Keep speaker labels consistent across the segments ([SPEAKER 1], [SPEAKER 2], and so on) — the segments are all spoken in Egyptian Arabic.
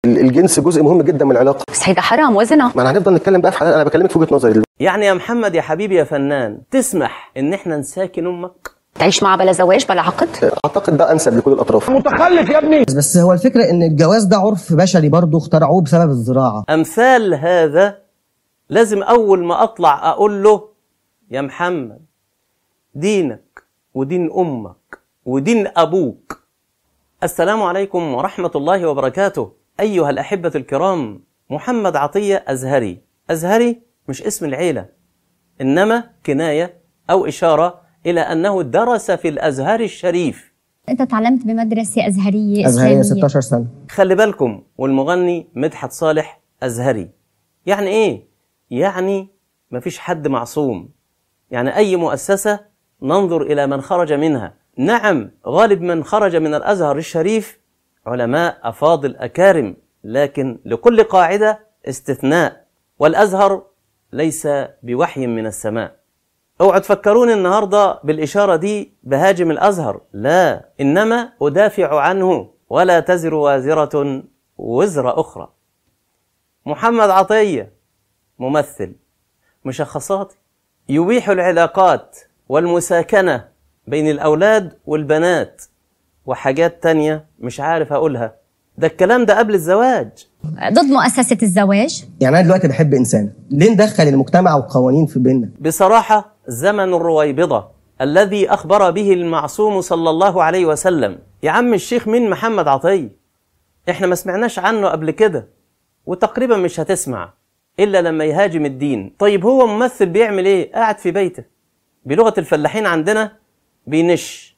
[SPEAKER 1] الجنس جزء مهم جدا من العلاقه
[SPEAKER 2] بس هيدا حرام وزنا
[SPEAKER 1] ما انا هنفضل نتكلم بقى في حلقه انا بكلمك في وجهه نظري
[SPEAKER 3] يعني يا محمد يا حبيبي يا فنان تسمح ان احنا نساكن امك
[SPEAKER 2] تعيش معها بلا زواج بلا عقد
[SPEAKER 1] اعتقد ده انسب لكل الاطراف
[SPEAKER 4] بس هو الفكرة ان الجواز ده عرف بشري برضه اخترعوه بسبب الزراعة
[SPEAKER 3] امثال هذا لازم اول ما اطلع اقول له يا محمد دينك ودين امك ودين ابوك السلام عليكم ورحمه الله وبركاته ايها الاحبه الكرام محمد عطيه ازهري ازهري مش اسم العيله انما كنايه او اشاره الى انه درس في الازهر الشريف
[SPEAKER 5] انت تعلمت بمدرسه ازهريه
[SPEAKER 4] أزهرية
[SPEAKER 5] اسلاميه
[SPEAKER 4] 16 سنة
[SPEAKER 3] خلي بالكم والمغني مدحت صالح أزهري يعني إيه؟ يعني مفيش حد معصوم يعني أي مؤسسة ننظر إلى من خرج منها نعم غالب من خرج من الأزهر الشريف علماء أفاضل أكارم لكن لكل قاعدة استثناء والأزهر ليس بوحي من السماء اوعوا تفكرون النهارده بالاشاره دي بهاجم الازهر لا انما ادافع عنه ولا تزر وازره وزر اخرى محمد عطيه ممثل مشخصات يبيح العلاقات والمساكنه بين الاولاد والبنات وحاجات تانية مش عارف اقولها ده الكلام ده قبل الزواج
[SPEAKER 5] ضد مؤسسه الزواج
[SPEAKER 4] يعني انا دلوقتي بحب انسان ليه ندخل المجتمع والقوانين في بيننا
[SPEAKER 3] بصراحة زمن الرويبضة الذي أخبر به المعصوم صلى الله عليه وسلم يا عم الشيخ مين محمد عطية احنا ما سمعناش عنه قبل كده وتقريبا مش هتسمع إلا لما يهاجم الدين طيب هو ممثل بيعمل ايه قاعد في بيته بلغة الفلاحين عندنا بينش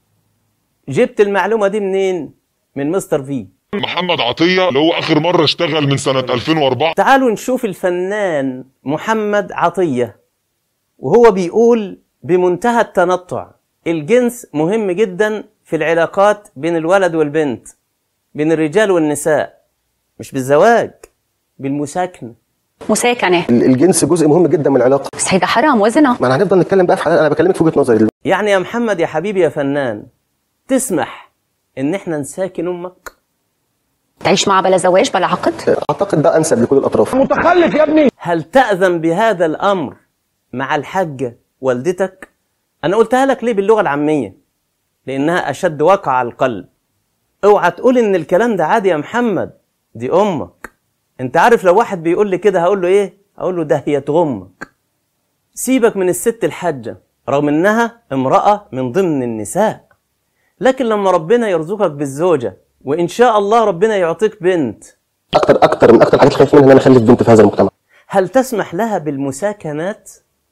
[SPEAKER 3] جبت المعلومة دي منين من مستر في
[SPEAKER 6] محمد عطية اللي هو آخر مرة اشتغل من سنة 2004
[SPEAKER 3] تعالوا نشوف الفنان محمد عطية وهو بيقول بمنتهى التنطع الجنس مهم جدا في العلاقات بين الولد والبنت بين الرجال والنساء مش بالزواج بالمساكنة
[SPEAKER 2] مساكنه
[SPEAKER 1] الجنس جزء مهم جدا من العلاقه
[SPEAKER 2] بس هيدا حرام وزنا
[SPEAKER 1] ما انا هنفضل نتكلم بقى في حلقه انا بكلمك في وجهه نظري
[SPEAKER 3] يعني يا محمد يا حبيبي يا فنان تسمح ان احنا نساكن امك
[SPEAKER 2] تعيش معها بلا زواج بلا عقد
[SPEAKER 1] اعتقد ده انسب لكل الاطراف
[SPEAKER 3] هل تأذن بهذا الأمر مع الحاجة والدتك؟ أنا قلتها لك ليه باللغة العامية؟ لأنها أشد وقع على القلب. اوعى تقول إن الكلام ده عادي يا محمد، دي أمك. أنت عارف لو واحد بيقول لي كده هقول له إيه؟ هقول له ده هي أمك. سيبك من الست الحاجة، رغم إنها امرأة من ضمن النساء. لكن لما ربنا يرزقك بالزوجة وإن شاء الله ربنا يعطيك بنت
[SPEAKER 1] اكتر اكتر من اكتر الحاجات اللي خايف منها ان انا اخلف بنت في هذا المجتمع
[SPEAKER 3] هل تسمح لها بالمساكنات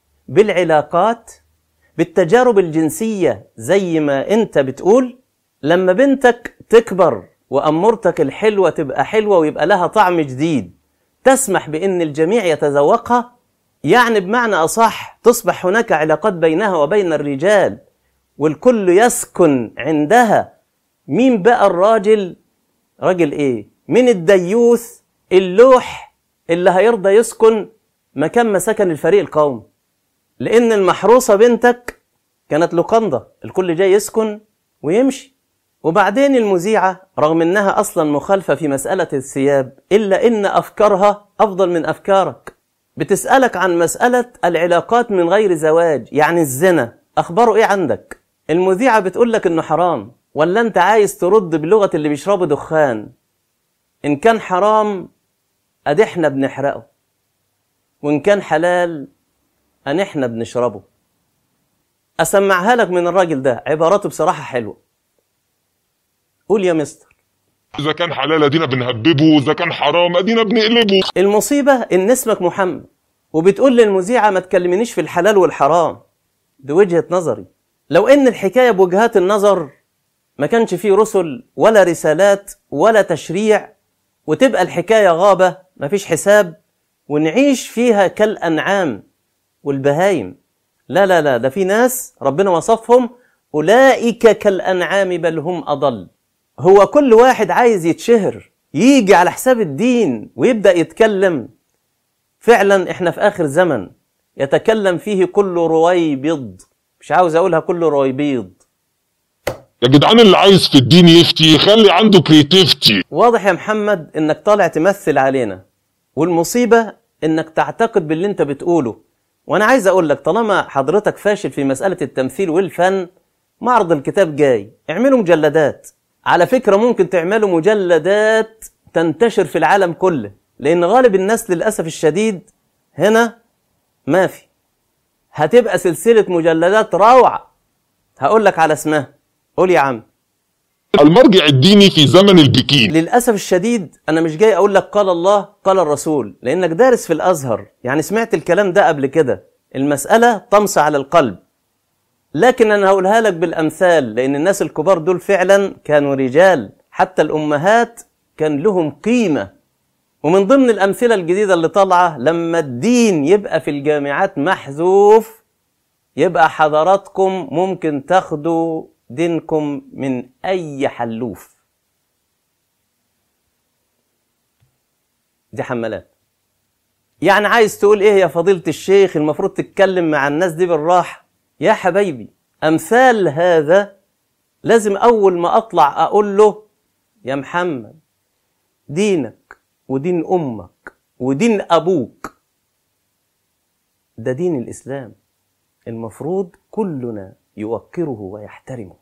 [SPEAKER 3] بالعلاقات بالتجارب الجنسية زي ما انت بتقول لما بنتك تكبر وأمورتك الحلوة تبقى حلوة ويبقى لها طعم جديد تسمح بأن الجميع يتذوقها يعني بمعنى أصح تصبح هناك علاقات بينها وبين الرجال والكل يسكن عندها مين بقى الراجل راجل ايه من الديوث اللوح اللي هيرضى يسكن مكان مسكن الفريق القومي لان المحروسه بنتك كانت لقنده الكل جاي يسكن ويمشي وبعدين المذيعه رغم انها اصلا مخالفه في مساله الثياب الا ان افكارها افضل من افكارك بتسالك عن مساله العلاقات من غير زواج يعني الزنا اخباره ايه عندك المذيعه بتقول لك انه حرام ولا انت عايز ترد بلغه اللي بيشربوا دخان ان كان حرام ادي احنا بنحرقه وان كان حلال ان احنا بنشربه اسمعها لك من الراجل ده عباراته بصراحه حلوه قول يا مستر
[SPEAKER 6] إذا كان حلال أدينا بنهببه وإذا كان حرام أدينا بنقلبه
[SPEAKER 3] المصيبه ان اسمك محمد وبتقول للمذيعه ما تكلمنيش في الحلال والحرام دي وجهه نظري لو ان الحكايه بوجهات النظر ما كانش فيه رسل ولا رسالات ولا تشريع وتبقى الحكايه غابه ما فيش حساب ونعيش فيها كالانعام والبهايم لا لا لا ده في ناس ربنا وصفهم اولئك كالانعام بل هم اضل هو كل واحد عايز يتشهر يجي على حساب الدين ويبدا يتكلم فعلا احنا في اخر زمن يتكلم فيه كل رويبض مش عاوز اقولها كل رويبيض
[SPEAKER 6] يا جدعان اللي عايز في الدين يفتي يخلي عنده كريتيفتي
[SPEAKER 3] واضح يا محمد انك طالع تمثل علينا والمصيبة انك تعتقد باللي انت بتقوله وانا عايز اقول لك طالما حضرتك فاشل في مسألة التمثيل والفن معرض الكتاب جاي اعملوا مجلدات على فكرة ممكن تعملوا مجلدات تنتشر في العالم كله لان غالب الناس للأسف الشديد هنا ما في هتبقى سلسلة مجلدات روعة هقول لك على اسمها قول يا عم
[SPEAKER 6] المرجع الديني في زمن البكين
[SPEAKER 3] للأسف الشديد أنا مش جاي أقول لك قال الله قال الرسول لأنك دارس في الأزهر يعني سمعت الكلام ده قبل كده المسألة طمس على القلب لكن أنا هقولها لك بالأمثال لأن الناس الكبار دول فعلا كانوا رجال حتى الأمهات كان لهم قيمة ومن ضمن الأمثلة الجديدة اللي طالعة لما الدين يبقى في الجامعات محذوف يبقى حضراتكم ممكن تاخدوا دينكم من أي حلوف دي حملات يعني عايز تقول ايه يا فضيلة الشيخ المفروض تتكلم مع الناس دي بالراحة يا حبايبي أمثال هذا لازم أول ما أطلع أقول له يا محمد دينك ودين أمك ودين أبوك ده دين الإسلام المفروض كلنا يوقره ويحترمه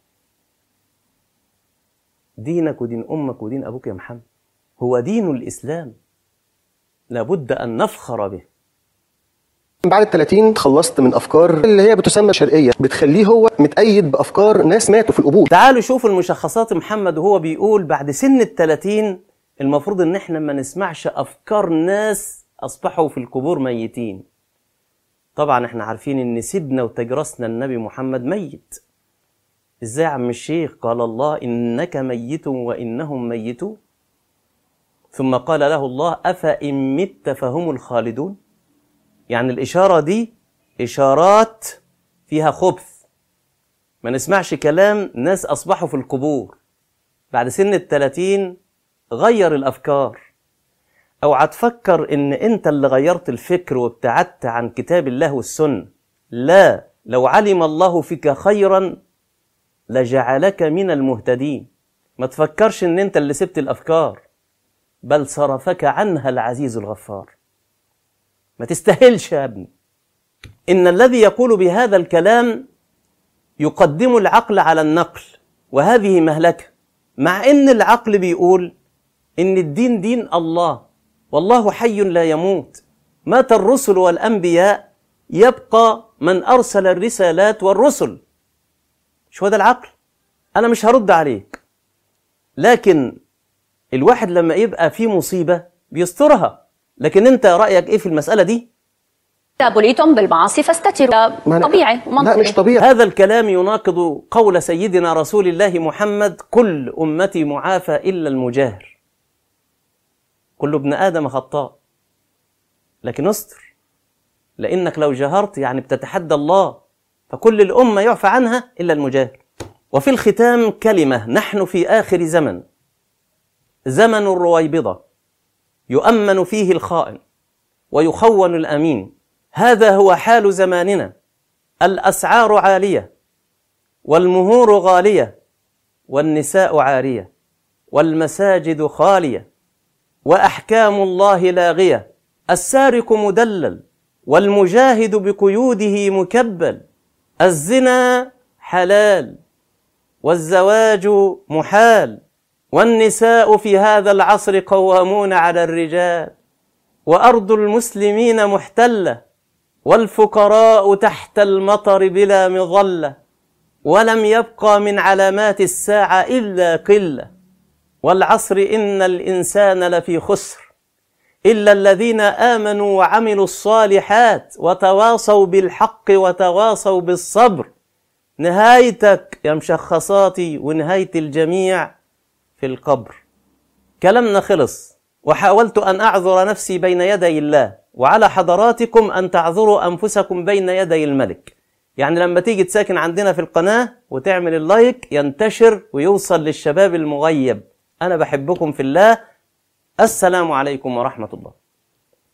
[SPEAKER 3] دينك ودين أمك ودين أبوك يا محمد هو دين الإسلام لابد أن نفخر به
[SPEAKER 1] بعد ال 30 خلصت من افكار اللي هي بتسمى شرقيه بتخليه هو متأيد بافكار ناس ماتوا في القبور
[SPEAKER 3] تعالوا شوفوا المشخصات محمد وهو بيقول بعد سن التلاتين المفروض ان احنا ما نسمعش افكار ناس اصبحوا في القبور ميتين طبعا احنا عارفين ان سيدنا وتجرسنا النبي محمد ميت ازاي يا عم الشيخ قال الله انك ميت وانهم ميتون ثم قال له الله افان مت فهم الخالدون يعني الاشاره دي اشارات فيها خبث ما نسمعش كلام ناس اصبحوا في القبور بعد سن التلاتين غير الافكار اوعى تفكر ان انت اللي غيرت الفكر وابتعدت عن كتاب الله والسنه لا لو علم الله فيك خيرا لجعلك من المهتدين ما تفكرش ان انت اللي سبت الافكار بل صرفك عنها العزيز الغفار ما تستاهلش يا ابني ان الذي يقول بهذا الكلام يقدم العقل على النقل وهذه مهلكه مع ان العقل بيقول ان الدين دين الله والله حي لا يموت مات الرسل والانبياء يبقى من ارسل الرسالات والرسل شو هذا العقل انا مش هرد عليك لكن الواحد لما يبقى في مصيبه بيسترها لكن انت رايك ايه في المساله دي
[SPEAKER 2] إذا بليتم بالمعاصي فاستتروا
[SPEAKER 1] ما أنا-
[SPEAKER 2] طبيعي
[SPEAKER 1] لا
[SPEAKER 2] ومنطقي
[SPEAKER 1] مش طبيعي
[SPEAKER 3] هذا الكلام يناقض قول سيدنا رسول الله محمد كل امتي معافى الا المجاهر كل ابن ادم خطاء لكن استر لانك لو جهرت يعني بتتحدى الله فكل الامه يعفى عنها الا المجاهر وفي الختام كلمه نحن في اخر زمن زمن الرويبضه يؤمن فيه الخائن ويخون الامين هذا هو حال زماننا الاسعار عاليه والمهور غاليه والنساء عاريه والمساجد خاليه واحكام الله لاغيه السارق مدلل والمجاهد بقيوده مكبل الزنا حلال والزواج محال والنساء في هذا العصر قوامون على الرجال وارض المسلمين محتله والفقراء تحت المطر بلا مظله ولم يبقى من علامات الساعه الا قله والعصر ان الانسان لفي خسر الا الذين امنوا وعملوا الصالحات وتواصوا بالحق وتواصوا بالصبر نهايتك يا مشخصاتي ونهايه الجميع في القبر كلامنا خلص وحاولت ان اعذر نفسي بين يدي الله وعلى حضراتكم ان تعذروا انفسكم بين يدي الملك يعني لما تيجي تساكن عندنا في القناه وتعمل اللايك ينتشر ويوصل للشباب المغيب انا بحبكم في الله السلام عليكم ورحمه الله